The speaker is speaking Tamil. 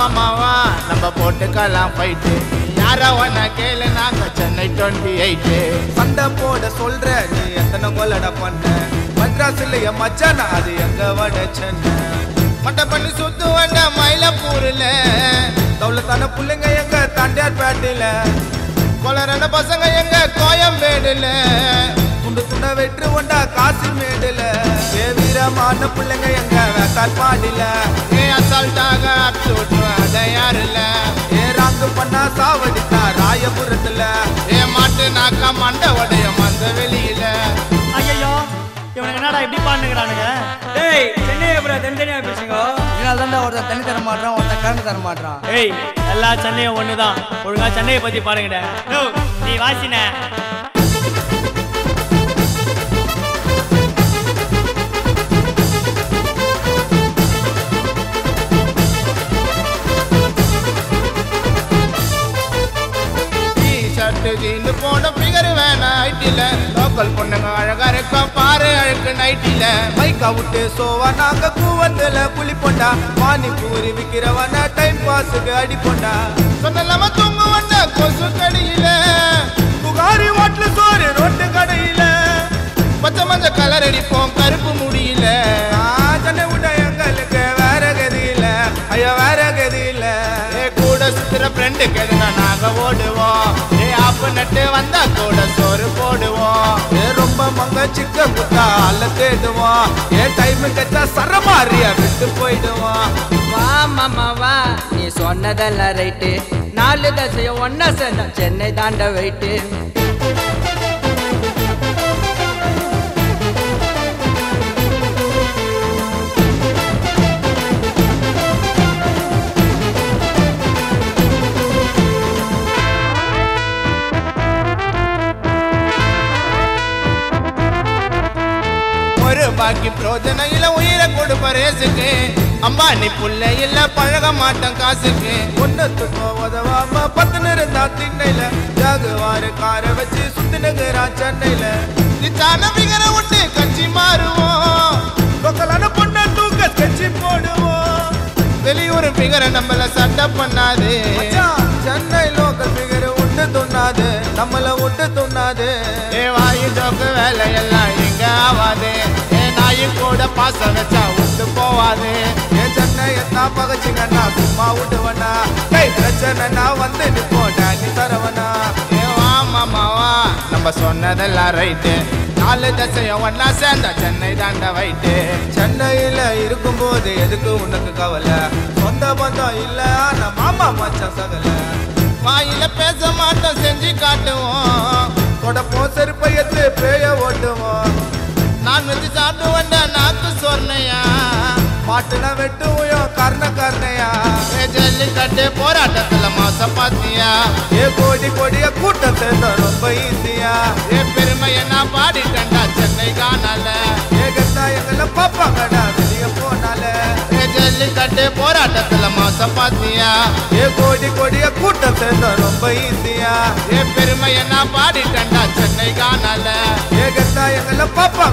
மாமாவா நம்ம போட்டுக்கலாம் ஃபைட்டு யார ஒன்ன கேளு நாங்க சென்னை டுவெண்ட்டி எயிட்டு சண்டை போட சொல்ற நீ எத்தனை கொள்ளட பண்ண மദ്രാസ് இல்லைய மச்சான் அது எங்க வட சென்னை மட்டை பண்ணி சுத்து வந்த மயிலப்பூர்ல தௌலத்தான புள்ளைங்க எங்க தண்டியார் பேட்டையில கொலரன பசங்க எங்க கோயம்பேடுல துண்டு துண்ட வெற்று ஒண்டா காசி மேடுல ஏ வீரமான பிள்ளைங்க எங்க வேட்டார் பாடில ஏ அசால்ட்டாக அப்சு விட்டுவாத யாருல ஏ ராங்கு பண்ணா சாவடித்தா ராயபுரத்துல ஏ மாட்டு நாக்கா மண்டை உடைய மந்த வெளியில ஐயோ இவனுக்கு என்னடா இப்படி பாடுனுங்கிறானுங்க டேய் சென்னை அப்புறம் தனித்தனியா பேசுங்க இதனால தான்டா ஒருத்தன் தண்ணி தர மாட்டான் ஒருத்தன் கரண்ட் தர மாட்டான் ஏய் எல்லா சென்னையும் ஒண்ணுதான் ஒழுங்கா சென்னையை பத்தி பாருங்கடா நோ நீ வாசின டீ ஷர்ட் ஜீனு போட பிகர் வேணாம் ஐட்டில லோக்கல் பொண்ணுங்க அழகா இருக்கும் பாரு அழுக்கு நைட்டில மைக்கா விட்டு சோவா நாங்க கூவத்துல புலி பொண்டா பானிபூரி விக்கிறவன டைம் பாஸுக்கு அடி பொண்டா சொன்னலாம தூங்க வந்த கொசு கடியில புகாரி ஓட்டல சோறு ரோட்டு கடையில பச்சை மஞ்ச கலர் அடிப்போம் கருப்பு முடியல ஆ, சென்னை விட்ட எங்களுக்கு வேற கதி இல்ல ஐயா வேற கதி இல்ல ஏ கூட சுத்துற ஃப்ரெண்டு கெதுனா நாங்க ஓடுவோம் ஏ ஆப்பு நட்டு வந்தா கூட சோறு போடுவோம் ஏ ரொம்ப மங்க சிக்க குத்தா அல்ல தேடுவோம் ஏ டைம் கச்சா சரமாரியா விட்டு போயிடுவோம் வா மாமா வா நீ சொன்னதெல்லாம் ரைட்டு நாலு தசையும் ஒன்னா சேர்ந்தா சென்னை தாண்ட வெயிட்டு ஒரு பாக்கி பிரோஜனம் இல்ல உயிரை கொடுப்ப ரேசுக்கு அம்பானி புள்ள இல்ல பழக மாட்டோம் காசுக்கு ஒன்னத்துக்கு உதவாம பத்து இருந்தா திண்ணையில ஜாகுவாரு காரை வச்சு சுத்தினுங்கிறான் சென்னையில நிச்சான விகர விட்டு கட்சி மாறுவோம் லோக்கலான பொண்ணை தூக்க ஸ்கெட்சி போடுவோம் வெளியூர் பிகர நம்மள சட்டை பண்ணாது மச்சான், சென்னை லோக்கல் பிகர் ஒன்று துண்ணாது நம்மள ஒட்டு துண்ணாது ஏ வாயு ஜோக்கு வேலையெல்லாம் எங்க ஆவாது ஏ நாயு கூட பாசம் வச்சா விட்டு போவாது என் சென்னை எத்தா பகச்சிங்கன்னா சும்மா விடுவனா கை பிரச்சனைனா வந்து நிப்போட்டா நீ தரவனா ஏ வா மாமா வா நம்ம சொன்னதெல்லாம் ரைட்டு நாலு தசையும் ஒன்னா சேர்ந்தா சென்னை தாண்ட வைட்டு சென்னையில இருக்கும்போது எதுக்கு உனக்கு கவலை சொந்த பந்தம் இல்ல ஆனா மாமா மச்சான் சகல வாயில பேச மாட்டோம் செஞ்சு காட்டுவோம் தொடப்போம் செருப்பை எடுத்து பேய ஓட்டுவோம் நான் வச்சு சாப்பிட்டு வந்த நாக்கு சொன்னையா பாட்டுல வெட்டுவோம் கர்ண கர்ணையா ஏ ஜல்லிக்கட்டு போராட்டத்துல மாசம் பாத்தியா ஏ கோடி கோடிய கூட்டம் சேர்ந்த ரொம்ப ஈஸியா ஏ பெருமையை நான் பாடிட்டேன்டா சென்னை காணல ஏ கத்தா எங்களை பாப்பாங்கடா வெளிய போனால ஏ ஜல்லிக்கட்டு போராட்டத்துல மாசம் பாத்தியா ஏ கோடி கோடிய கூட்டம் சேர்ந்த ரொம்ப ஈஸியா ஏ பெருமையை நான் பாடிட்டேன்டா சென்னை காணல ஏ கத்தா எங்களை பாப்பாங்க